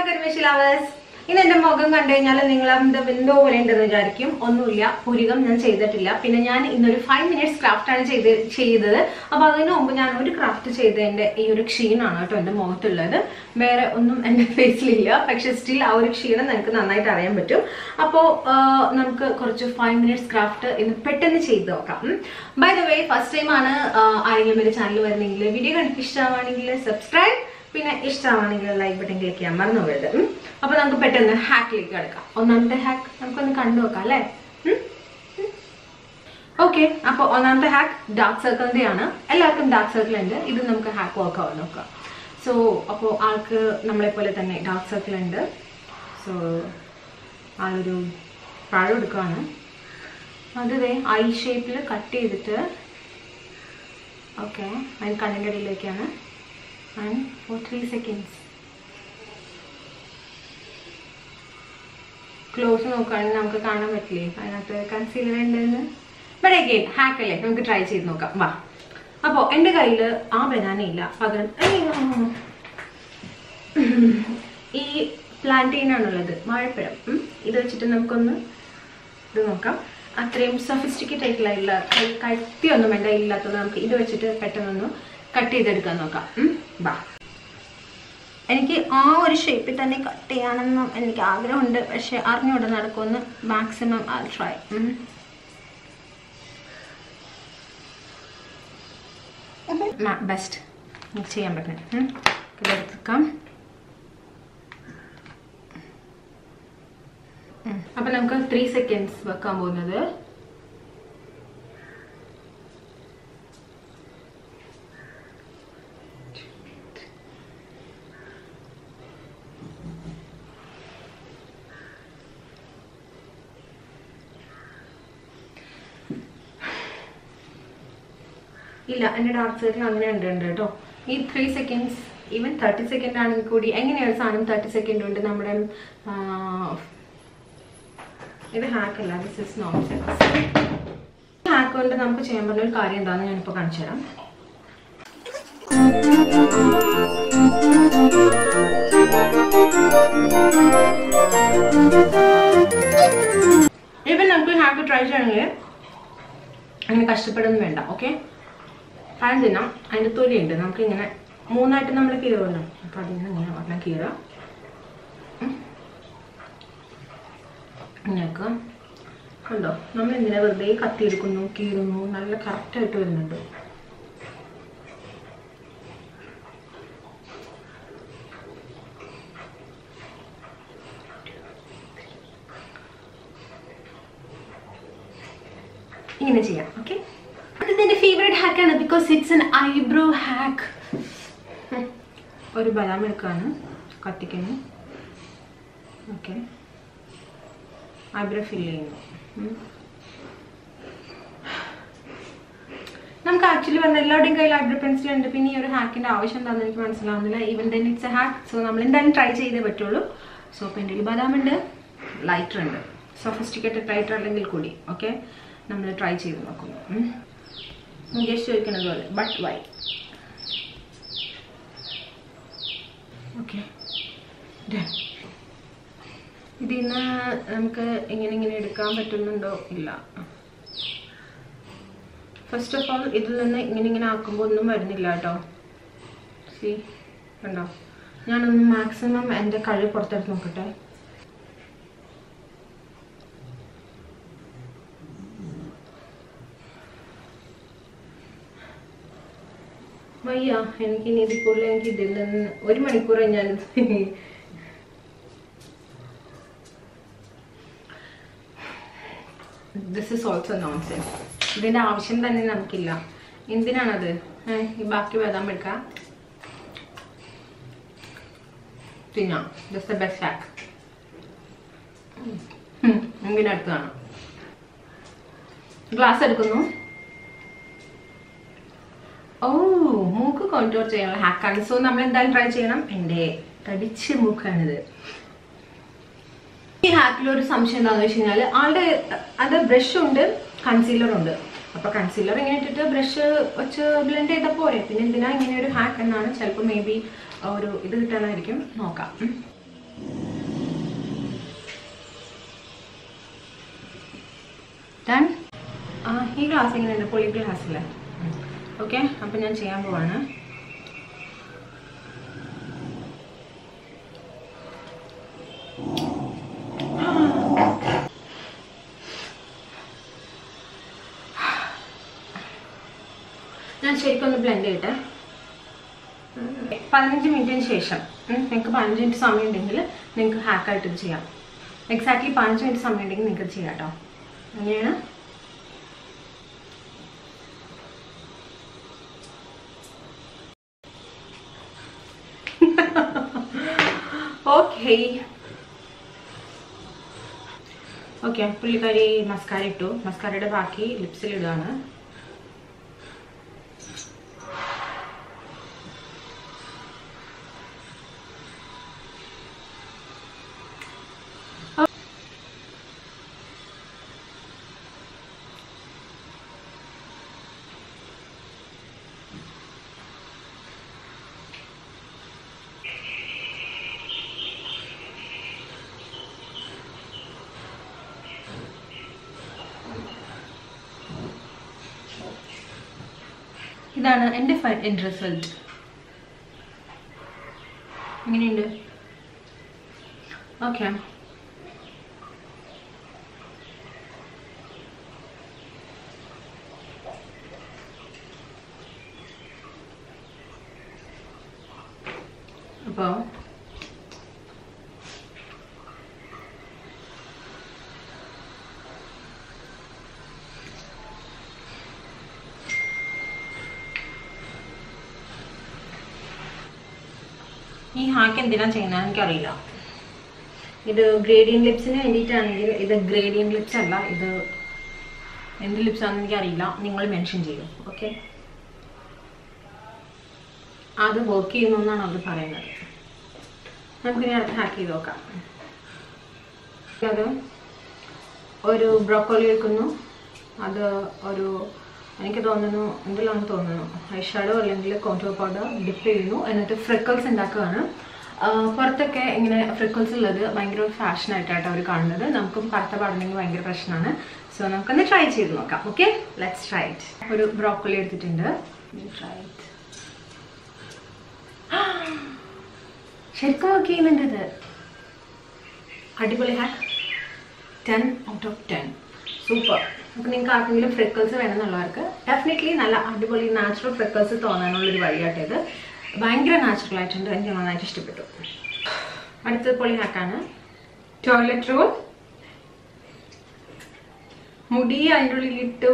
കരിമേശി lovers ഇന്ന് എന്റെ മുഖം കണ്ടു കഴിഞ്ഞാൽ നിങ്ങൾ എന്താ എന്തോ പോലെ ഉണ്ടെന്ന് വിചാരിക്കും ഒന്നുമില്ല പുരികം ഞാൻ ചെയ്തിട്ടില്ല പിന്നെ ഞാൻ ഇന്നൊരു ഫൈവ് മിനിറ്റ്സ് ക്രാഫ്റ്റ് ആണ് ചെയ്ത് ചെയ്തത് അപ്പൊ അതിന് മുമ്പ് ഞാൻ ഒരു ക്രാഫ്റ്റ് ചെയ്തതിന്റെ ഈ ഒരു ക്ഷീണമാണ് കേട്ടോ എന്റെ മുഖത്തുള്ളത് വേറെ ഒന്നും എന്റെ ഫേസിലില്ല പക്ഷെ സ്റ്റിൽ ആ ഒരു ക്ഷീണം നിങ്ങൾക്ക് നന്നായിട്ട് അറിയാൻ പറ്റും അപ്പോൾ നമുക്ക് കുറച്ച് ഫൈവ് മിനിറ്റ്സ് ക്രാഫ്റ്റ് ഇന്ന് പെട്ടെന്ന് ചെയ്ത് നോക്കാം by the way first time ആണ് ആ, ആരെങ്കിലും ഒരു ചാനൽ വരുന്നെങ്കിൽ വീഡിയോ കണ്ടിട്ട് ഇഷ്ടമാണെങ്കിൽ സബ്സ്ക്രൈബ് പിന്നെ ഇഷ്ടമാണെങ്കിൽ ലൈക്ക് ബട്ടൺ ക്ലിക്ക് ചെയ്യാൻ മറന്നു പോയത് ഉം. അപ്പൊ നമുക്ക് പെട്ടെന്ന് ഹാക്കിലേക്ക് കിടക്കാം ഒന്നാമത്തെ ഹാക്ക് നമുക്കൊന്ന് കണ്ടു നോക്കാം അല്ലേ ഓക്കെ അപ്പൊ ഒന്നാമത്തെ ഹാക്ക് ഡാർക്ക് സർക്കിളിന്റെ ആണ് എല്ലാവർക്കും ഡാർക്ക് സർക്കിൾ ഉണ്ട് ഇത് നമുക്ക് ഹാക്ക് വർക്ക് ആവാൻ നോക്കാം സോ അപ്പോൾ ആൾക്ക് നമ്മളെ പോലെ തന്നെ ഡാർക്ക് സർക്കിൾ ഉണ്ട് സോ ആളൊരു പഴം എടുക്കുകയാണ് അത് ദേ ഐ ഷേപ്പിൽ കട്ട് ചെയ്തിട്ട് ഓക്കെ അതിന് കണ്ണിൻ്റെ ഇടയിലേക്കാണ് and for three seconds close നോക്കുകയാണെങ്കിൽ നമുക്ക് കാണാൻ പറ്റില്ലേ അതിനകത്ത് കൺസീലർ ഉണ്ടെന്ന് ബട്ട് അഗെയിൻ ഹാക്ക് അല്ലേ നമുക്ക് ട്രൈ ചെയ്ത് നോക്കാം വാ അപ്പോൾ എൻ്റെ കയ്യിൽ ആ ബനാന ഇല്ല പകരം അയ്യോ. ഈ പ്ലാന്റെയിൻ ആണുള്ളത് വാഴപ്പഴം ഉം. ഇത് വെച്ചിട്ട് നമുക്കൊന്ന് ഇത് നോക്കാം അത്രയും സഫിസ്റ്റിക്കേറ്റ് ആയിട്ടുള്ള ഇല്ല കൈ- കട്ടിയൊന്നും വേണ്ട ഇല്ലാത്തത് നമുക്ക് ഇത് വെച്ചിട്ട് പെട്ടെന്നൊന്ന് കട്ട് ചെയ്തെടുക്കാൻ നോക്കാം ഉം. വാ എനിക്ക് ആ ഒരു ഷേപ്പിൽ തന്നെ കട്ട് ചെയ്യാനെന്നും എനിക്ക് ആഗ്രഹമുണ്ട് പക്ഷെ അറിഞ്ഞൂടെ നടക്കുമെന്ന് മാക്സിമം ആ ട്രൈ ബെസ്റ്റ് ചെയ്യാൻ പറ്റും ഇതെടുക്കാം അപ്പൊ നമുക്ക് ത്രീ സെക്കൻഡ്സ് വെക്കാൻ പോകുന്നത് ഇല്ല എൻ്റെ ഡാർക്ക് സർക്കിൾ അങ്ങനെ ഉണ്ട് ഉണ്ട് കേട്ടോ ഈ three seconds even thirty second ആണെങ്കിൽ കൂടി എങ്ങനെയാണ് സാധനം തേർട്ടി സെക്കൻഡ് കൊണ്ട് നമ്മുടെ ആ, ഇത് ഹാക്ക് അല്ല ദിസ് ഇസ് നോൺ ഹാക്ക് കൊണ്ട് നമുക്ക് ചെയ്യാൻ പറ്റുന്ന ഒരു കാര്യം എന്താണെന്ന് ഞാനിപ്പോൾ കാണിച്ചു തരാം ഇപ്പം നമുക്ക് ഹാക്ക് ട്രൈ ചെയ്യണമെങ്കിൽ അങ്ങനെ കഷ്ടപ്പെടുന്നു വേണ്ട ഓക്കെ പഴം തിന്നാം അതിൻ്റെ തൊലിയുണ്ട് നമുക്ക് ഇങ്ങനെ മൂന്നായിട്ട് നമ്മൾ കീറുമല്ലോ അപ്പം അതിന് ഇങ്ങനെ ഒരെണ്ണം കീറുക ഉം. ഇങ്ങനെയൊക്കെ കണ്ടോ നമ്മൾ ഇങ്ങനെ വെറുതെ കത്തിയെടുക്കുന്നു കീറുന്നു നല്ല കറക്റ്റായിട്ട് വരുന്നുണ്ട് ഇങ്ങനെ ചെയ്യാം ഓക്കെ ഇത് എൻ്റെ ഫേവറേറ്റ് ഹാക്കാണ് because it's an eyebrow hack ഒരു ബദാം എടുക്കാണ് കത്തിക്കുന്നു ഓക്കെ ഐബ്രോ ഫില്ല് ചെയ്യുന്നു ഉം. നമുക്ക് ആക്ച്വലി പറഞ്ഞ എല്ലാവരുടെയും കയ്യിൽ ഐബ്രോ പെൻസിൽ ഉണ്ട് പിന്നെ ഈ ഒരു ഹാക്കിന്റെ ആവശ്യം എന്താണെന്ന് എനിക്ക് മനസ്സിലാവുന്നില്ല even then it's a hack so നമ്മൾ എന്തായാലും ട്രൈ ചെയ്തേ പറ്റുള്ളൂ സോ അപ്പോൾ എൻ്റെ കയ്യിൽ ബദാം ഉണ്ട് ലൈറ്റർ ഉണ്ട് സൊഫിസ്റ്റിക്കേറ്റഡ് ലൈറ്റർ അല്ലെങ്കിൽ കൂടി ഓക്കെ നമ്മൾ ട്രൈ ചെയ്ത് നോക്കുന്നു ഉം. മുകേഷ് ചോദിക്കുന്നത് പോലെ ബട്ട് വൈ ഓക്കെ ഇതിൽ നിന്ന് നമുക്ക് ഇങ്ങനെ ഇങ്ങനെ എടുക്കാൻ പറ്റുന്നുണ്ടോ ഇല്ല ഫസ്റ്റ് ഓഫ് ഓൾ ഇതിൽ നിന്ന് ഇങ്ങനെ ഇങ്ങനെ ആക്കുമ്പോൾ ഒന്നും വരുന്നില്ല കേട്ടോ സി കണ്ടോ ഞാനൊന്ന് മാക്സിമം എൻ്റെ കഴിവ് പുറത്തെടുത്ത് നോക്കട്ടെ വയ്യ എനിക്ക് ഇനി ഇതിൽ കൂടുതൽ എനിക്ക് ഇതിൽ നിന്ന് ഒരു മണിക്കൂർ ഞാനിത് ദിസ് ഇസ് ഓൾസോ നോൺസെൻസ് ഇതിന്റെ ആവശ്യം തന്നെ നമുക്കില്ല എന്തിനാണത് ഏ, ഈ ബാക്കി ബദാം എടുക്കാം തിന്നാം ജസ്റ്റ് ദ ബെസ്റ്റ് ഹാക്ക് ഇങ്ങനെ അടുത്ത് കാണാം ഗ്ലാസ് എടുക്കുന്നു ഓ മൂക്ക് കോൺടോർ ചെയ്യാനുള്ള ഹാക്കാണ് സോ നമ്മൾ എന്തായാലും ട്രൈ ചെയ്യണം എൻ്റെ തടിച്ച മൂക്കാണിത് ഈ ഹാക്കിൽ ഒരു സംശയം എന്താണെന്ന് വെച്ച് കഴിഞ്ഞാൽ ആളുടെ അത് ബ്രഷ് ഉണ്ട് കൺസീലർ ഉണ്ട് അപ്പൊ കൺസീലർ ഇങ്ങനെ ഇട്ടിട്ട് ബ്രഷ് വെച്ച് ബ്ലെൻഡ് ചെയ്താൽ പോരെ പിന്നെ എന്തിനാ ഇങ്ങനെ ഒരു ഹാക്ക് എന്നാണ് ചിലപ്പോൾ മേ ബി ഒരു ഇത് കിട്ടാനായിരിക്കും നോക്കാം ഉം. ഡൺ ആ ഈ ഗ്ലാസ് എങ്ങനെയുണ്ട് പൊളി ഗ്ലാസ്സിൽ ഓക്കെ അപ്പം ഞാൻ ചെയ്യാൻ പോവാണ് ഞാൻ ശരിക്കും ഒന്ന് ബ്ലെൻഡ് ചെയ്യട്ടെ പതിനഞ്ച് മിനിറ്റിന് ശേഷം നിങ്ങൾക്ക് പതിനഞ്ച് മിനിറ്റ് സമയം ഉണ്ടെങ്കിൽ നിങ്ങൾക്ക് ഹാക്കായിട്ട് ഇത് ചെയ്യാം എക്സാക്ട്ലി പതിനഞ്ച് മിനിറ്റ് സമയം ഉണ്ടെങ്കിൽ നിങ്ങൾക്ക് ചെയ്യാം കേട്ടോ അങ്ങനെയാണ് ഓക്കെ ഓക്കെ പുള്ളിക്കാരി മസ്കാര ഇട്ടു മസ്കാരയുടെ ബാക്കി ലിപ്സിൽ ഇടുകയാണ് ഇതാണ് എൻ്റെ എൻഡ് റിസൾട്ട് എങ്ങനെയുണ്ട് ഓക്കെ അപ്പോൾ ഈ ഹാക്ക് എന്തിനാ ചെയ്യുന്നത് എനിക്കറിയില്ല ഇത് ഗ്രേഡിയൻ ലിപ്സിന് വേണ്ടിയിട്ടാണെങ്കിൽ ഇത് ഗ്രേഡിയൻ ലിപ്സ് അല്ല ഇത് എന്ത് ലിപ്സ് ആണെന്ന് എനിക്കറിയില്ല നിങ്ങൾ മെൻഷൻ ചെയ്യും ഓക്കെ അത് വർക്ക് ചെയ്യുന്നു എന്നാണ് അവർ പറയുന്നത് നമുക്കിനി അടുത്ത് ഹാക്ക് ചെയ്ത് നോക്കാം അത് ഒരു ബ്രോക്കോളി വെക്കുന്നു അത് ഒരു എനിക്ക് തോന്നുന്നു എന്തിലാണെന്ന് തോന്നുന്നു ഐഷാഡോ അല്ലെങ്കിൽ കോൺടോ പൗഡർ ഡിപ്പ് ചെയ്യുന്നു എന്നിട്ട് ഫ്രിക്കിൾസ് ഉണ്ടാക്കുകയാണ് ആ, പുറത്തൊക്കെ ഇങ്ങനെ ഫ്രിക്കിൾസ് ഉള്ളത് ഭയങ്കര ഫാഷൻ ആയിട്ടാണ് അവർ കാണുന്നത് നമുക്കും കറുത്ത പാടുന്നെങ്കിൽ ഭയങ്കര പ്രശ്നമാണ് സോ നമുക്കൊന്ന് ട്രൈ ചെയ്ത് നോക്കാം ഓക്കെ ലെറ്റ്സ് ട്രൈ ഇറ്റ് ഒരു ബ്രോക്കോളി എടുത്തിട്ടുണ്ട് ട്രൈ ഇറ്റ് ശരിക്കും വർക്ക് ചെയ്യുന്നുണ്ട് ഇത് അടിപൊളി hack ten out of ten super അപ്പോൾ നിങ്ങൾക്ക് ആർക്കെങ്കിലും ഫ്രിക്കിൾസ് വേണമെന്നുള്ളവർക്ക് ഡെഫിനറ്റ്ലി നല്ല അടിപൊളി നാച്ചുറൽ ഫ്രിക്കിൾസ് തോന്നാനുള്ളൊരു വഴിയായിട്ട് ഇത് ഭയങ്കര നാച്ചുറൽ ആയിട്ടുണ്ട് എനിക്ക് നന്നായിട്ട് ഇഷ്ടപ്പെട്ടു അടുത്തത് പൊളി ഹാക്കാണ് ടോയ്ലറ്റ് റോൾ മുടി അതിൻ്റെ ഉള്ളിൽ ഇട്ടു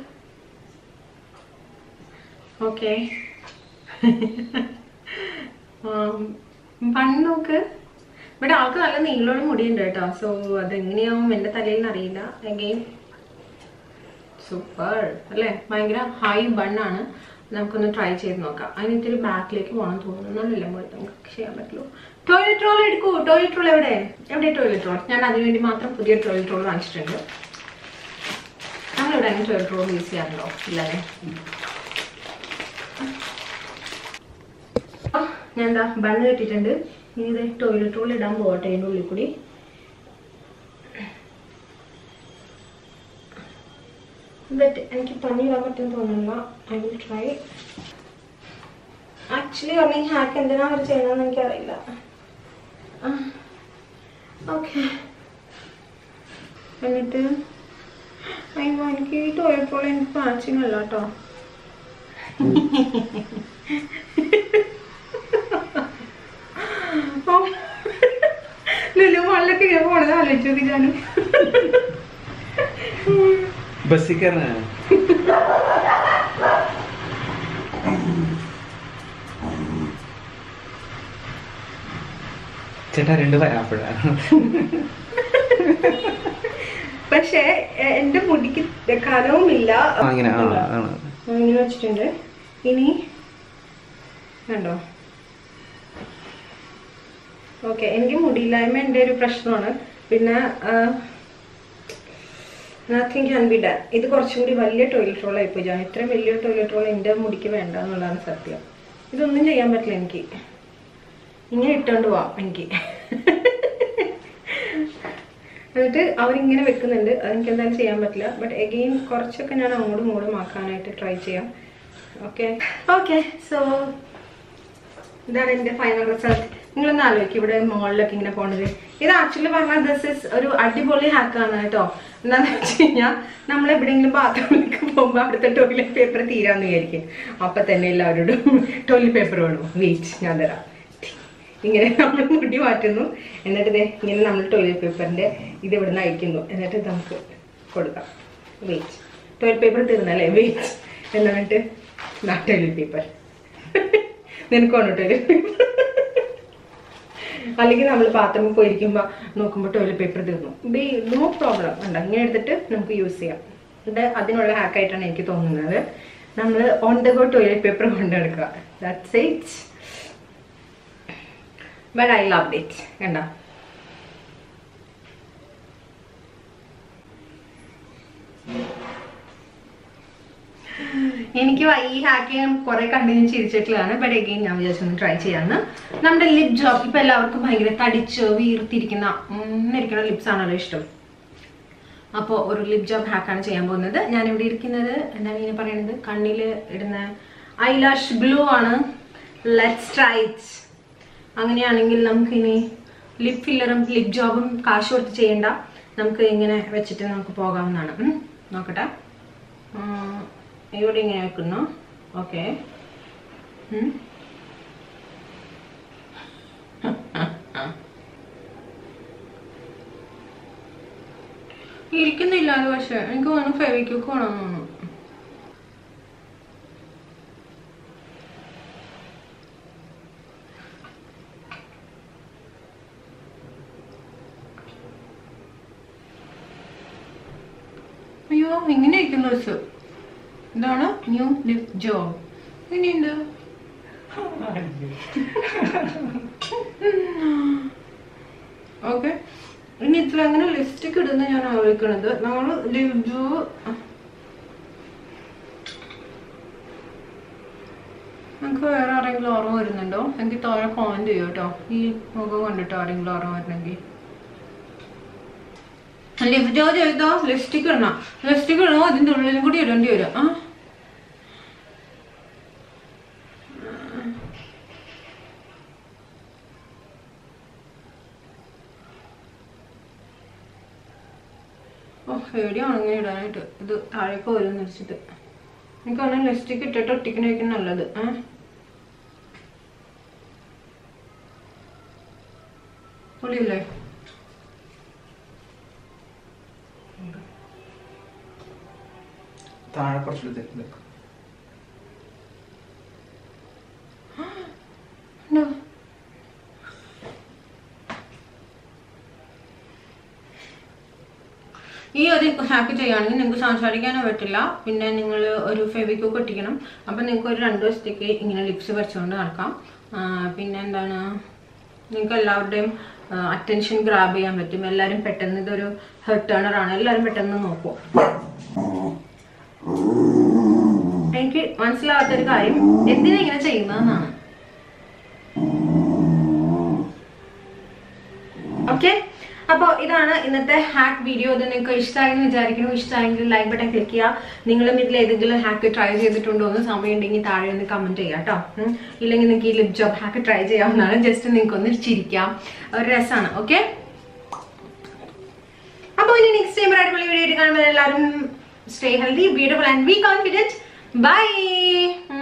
ഓക്കെ പണ്ട് നോക്ക് ഇവിടെ ആൾക്ക് നല്ല നീളമുള്ള മുടിയുണ്ട് കേട്ടോ സോ അതെങ്ങനെയാവും എൻ്റെ തലയിൽ അറിയില്ല അഗെയിൻ സൂപ്പർ അല്ലേ ഭയങ്കര ഹൈ ബണ്ണാണ് നമുക്കൊന്ന് ട്രൈ ചെയ്ത് നോക്കാം അതിന് ഇത്തിരി ബാക്കിലേക്ക് പോകണം തോന്നുന്നു നല്ലല്ല പോലെ നമുക്ക് ചെയ്യാൻ പറ്റുള്ളൂ ടോയ്ലറ്റ് റോൾ എടുക്കൂ ടോയ്ലറ്റ് റോൾ എവിടെ എവിടെ ടോയ്ലറ്റ് റോൾ ഞാൻ അതിന് വേണ്ടി മാത്രം പുതിയ ടോയ്ലറ്റ് റോൾ വാങ്ങിച്ചിട്ടുണ്ട് നമ്മളിവിടെ അങ്ങനെ ടോയ്ലറ്റ് റോൾ യൂസ് ചെയ്യാറുണ്ടോ ഇല്ലല്ലേ ആ, ഞാൻ എന്താ ബണ്ണ് കെട്ടിയിട്ടുണ്ട് ഇനി ഇത് ടോയ്ലറ്റ് റോൾ ഇടാൻ പോകട്ടെ അതിൻ്റെ ഉള്ളിൽ കൂടി ബട്ട് എനിക്ക് പണിയിടാൻ പറ്റുമെന്ന് തോന്നുന്നില്ല ഐ വിൽ ട്രൈ ആക്ച്വലി പറഞ്ഞ ഈ ഹാക്ക് എന്തിനാ അവർ ചെയ്യണമെന്ന് എനിക്കറിയില്ല ഓക്കെ എന്നിട്ട് അയ്യോ എനിക്ക് ഈ ടോയ്ലറ്റ് റോൾ എനിക്ക് മാച്ചിങ് അല്ല കേട്ടോ ലുലു മോളിലൊക്കെ ഇങ്ങനെ പോണത് ആലോചിച്ചു നോക്കി ഞാനും ബസ്സിൽ കയറാൻ ചേട്ടാ രണ്ട് വരാപ്പഴാണ് പക്ഷേ എ- എന്റെ മുടിക്ക് കനവുമില്ല അങ്ങനെ ആ ആണ് ഇങ്ങനെ വെച്ചിട്ടുണ്ട് ഇനി കണ്ടോ ഓക്കെ എനിക്ക് മുടിയില്ലായ്മ എൻ്റെ ഒരു പ്രശ്നമാണ് പിന്നെ നത്തിങ് ക്യാൻ ബി ഡൺ ഇത് കുറച്ചും കൂടി വലിയ ടോയ്ലറ്റ് റോൾ ആയിപ്പോയി ഞാൻ ഇത്രയും വലിയ ടോയ്ലറ്റ് റോൾ എൻ്റെ മുടിക്ക് വേണ്ട എന്നുള്ളതാണ് സത്യം ഇതൊന്നും ചെയ്യാൻ പറ്റില്ല എനിക്ക് ഇങ്ങനെ ഇട്ടോണ്ട് പോവാം എനിക്ക് എന്നിട്ട് അവരിങ്ങനെ വെക്കുന്നുണ്ട് അതെനിക്ക് എന്തായാലും ചെയ്യാൻ പറ്റില്ല ബട്ട് എഗെയിൻ കുറച്ചൊക്കെ ഞാൻ അങ്ങോട്ടും ഇങ്ങോട്ടും ആക്കാനായിട്ട് ട്രൈ ചെയ്യാം ഓക്കെ ഓക്കെ സോ ഇതാണ് എൻ്റെ ഫൈനൽ റിസൾട്ട് നിങ്ങളൊന്ന് ആലോചിക്കും ഇവിടെ മോളിലൊക്കെ ഇങ്ങനെ പോണത് ഇത് ആക്ച്വലി പറഞ്ഞാൽ ദിസ് ഇസ് ഒരു അടിപൊളി ഹാക്കാണ് കേട്ടോ എന്താന്ന് വെച്ച് കഴിഞ്ഞാൽ നമ്മൾ എവിടെയെങ്കിലും ബാത്റൂമിലേക്ക് പോകുമ്പോൾ അവിടുത്തെ ടോയ്ലറ്റ് പേപ്പർ തീരാന്ന് വിചാരിക്കും അപ്പൊ തന്നെ എല്ലാവരോടും ടോയ്ലറ്റ് പേപ്പർ വേണോ വെയിറ്റ് ഞാൻ തരാം ഇങ്ങനെ നമ്മൾ മുടി മാറ്റുന്നു എന്നിട്ട് ദേ ഇങ്ങനെ നമ്മൾ ടോയ്ലറ്റ് പേപ്പറിന്റെ ഇത് ഇവിടുന്ന് അയക്കുന്നു എന്നിട്ട് ഇത് നമുക്ക് കൊടുക്കാം വെയിറ്റ് ടോയ്ലറ്റ് പേപ്പർ തീർന്നല്ലേ വെയിറ്റ് എന്നിട്ട് ടോയ്ലറ്റ് പേപ്പർ നിനക്ക് വേണോ ടോയ്ലറ്റ് പേപ്പർ അല്ലെങ്കിൽ നമ്മൾ ബാത്റൂമിൽ പോയിരിക്കുമ്പോൾ നോക്കുമ്പോൾ ടോയ്ലറ്റ് പേപ്പർ തീർന്നു ബി നോ പ്രോബ്ലം ഉണ്ട് ഇങ്ങനെ എടുത്തിട്ട് നമുക്ക് യൂസ് ചെയ്യാം ഇത് അതിനുള്ള ഹാക്കായിട്ടാണ് എനിക്ക് തോന്നുന്നത് നമ്മൾ on the go toilet paper കൊണ്ടെടുക്കുക that's it but I love it കണ്ടോ എനിക്ക് വ- ഈ ഹാക്ക് ഞാൻ കുറെ കണ്ടിന്യൂ ചെയ്തിട്ടുള്ളതാണ് ബട്ട് എഗെയിൻ ഞാൻ വിചാരിച്ചൊന്ന് ട്രൈ ചെയ്യാന്ന് നമ്മുടെ ലിപ് ജോബ് ഇപ്പൊ എല്ലാവർക്കും ഭയങ്കര തടിച്ച് വീർത്തിരിക്കുന്ന ഇരിക്കുന്ന ലിപ്സ് ആണല്ലോ ഇഷ്ടം അപ്പോൾ ഒരു ലിപ് ജോബ് ഹാക്കാണ് ചെയ്യാൻ പോകുന്നത് ഞാൻ ഇവിടെ ഇരിക്കുന്നത് എന്താണ് ഇങ്ങനെ പറയുന്നത് കണ്ണിൽ ഇടുന്ന ഐലാഷ് ഗ്ലൂ ആണ് ലെറ്റ്സ് ട്രൈറ്റ് അങ്ങനെയാണെങ്കിൽ നമുക്കിനി ലിപ് ഫില്ലറും ലിപ് ജോബും കാശ് കൊടുത്ത് ചെയ്യണ്ട നമുക്ക് ഇങ്ങനെ വെച്ചിട്ട് നമുക്ക് പോകാവുന്നതാണ് ഉം. നോക്കട്ടെ ഉം, ഇവിടെ ഇങ്ങനെ വെക്കുന്നു ഓക്കെ ഇരിക്കുന്നില്ല അത് പക്ഷെ എനിക്ക് തോന്നുന്നു ഫെവിക്യൂക്ക് വേണം തോന്നുന്നു അയ്യോ ഇങ്ങനെ ഇരിക്കുന്ന ദിവസം ഇതാണ് ന്യൂ ലിപ് ജോബ് ഇനിയുണ്ട് ഓക്കെ ഇനി ഇത്ര അങ്ങനെ ലിപ്സ്റ്റിക് ഇടുന്ന ഞാൻ ആലോചിക്കണത് നമ്മൾ ലിപ് ജോബ് നമുക്ക് വേറെ ആരെങ്കിലും ഓർമ്മ വരുന്നുണ്ടോ എനിക്ക് താഴെ കോമന്റ് ചെയ്യോ കേട്ടോ ഈ മുഖം കണ്ടിട്ട് ആരെങ്കിലും ഓർമ്മ വരണമെങ്കിൽ ലിപ് ജോ ചെയ്തോ ലിപ്സ്റ്റിക് ഇടണം ലിപ്സ്റ്റിക് ഇടണോ അതിന്റെ ഉള്ളിലും കൂടി ഇടേണ്ടി വരും ആ ഓ പേടിയാണ് ഇങ്ങനെ ഇടാനായിട്ട് ഇത് താഴേക്ക് വരും വെച്ചിട്ട് എനിക്ക് അങ്ങനെ ലിപ്സ്റ്റിക് ഇട്ടിട്ട് ഒട്ടിക്കണേക്കും നല്ലത് ഏ പൊളിയില്ലേ താഴെ കുറച്ചെടുത്ത് വെക്കും ഉണ്ടോ? ഈ ഒരു ഹാക്ക് ചെയ്യുകയാണെങ്കിൽ നിങ്ങൾക്ക് സംസാരിക്കാനോ പറ്റില്ല പിന്നെ നിങ്ങൾ ഒരു ഫെവിക്കോക്ക് ഒട്ടിക്കണം അപ്പം നിങ്ങൾക്ക് ഒരു രണ്ട് ദിവസത്തേക്ക് ഇങ്ങനെ ലിപ്സ് വരച്ചുകൊണ്ട് നടക്കാം ആ, പിന്നെ എന്താണ് നിങ്ങൾക്ക് എല്ലാവരുടെയും അറ്റൻഷൻ ഗ്രാബ് ചെയ്യാൻ പറ്റും എല്ലാവരും പെട്ടെന്ന് ഇതൊരു ഹെർട്ട് ടേണർ ആണ് എല്ലാവരും പെട്ടെന്ന് നോക്കും എനിക്ക് മനസ്സിലാവാത്തൊരു കാര്യം എന്തിനാ ഇങ്ങനെ ചെയ്യുന്നതെന്നാണ് ഓക്കെ അപ്പോൾ ഇതാണ് ഇന്നത്തെ ഹാക്ക് വീഡിയോ ഇത് നിങ്ങൾക്ക് ഇഷ്ടമായെന്ന് വിചാരിക്കുന്നു ഇഷ്ടമായെങ്കിൽ ലൈക്ക് ബട്ടൺ ക്ലിക്ക് ചെയ്യുക നിങ്ങളും ഇതിൽ ഏതെങ്കിലും ഹാക്ക് ട്രൈ ചെയ്തിട്ടുണ്ടോ എന്ന് സമയം ഉണ്ടെങ്കിൽ താഴെ ഒന്ന് കമന്റ് ചെയ്യാം കേട്ടോ ഉം. ഇല്ലെങ്കിൽ നിങ്ങൾക്ക് ഈ ലിപ് ജോബ് ഹാക്ക് ട്രൈ ചെയ്യാവുന്നതാണ് ജസ്റ്റ് നിങ്ങൾക്ക് ഒന്ന് ചിരിക്കാം ഒരു രസമാണ് ഓക്കെ അപ്പോൾ ഇനി നെക്സ്റ്റ് ടൈം ഒരു അടിപൊളി വീഡിയോ കാണുമ്പോൾ എല്ലാവരും stay healthy beautiful and be confident by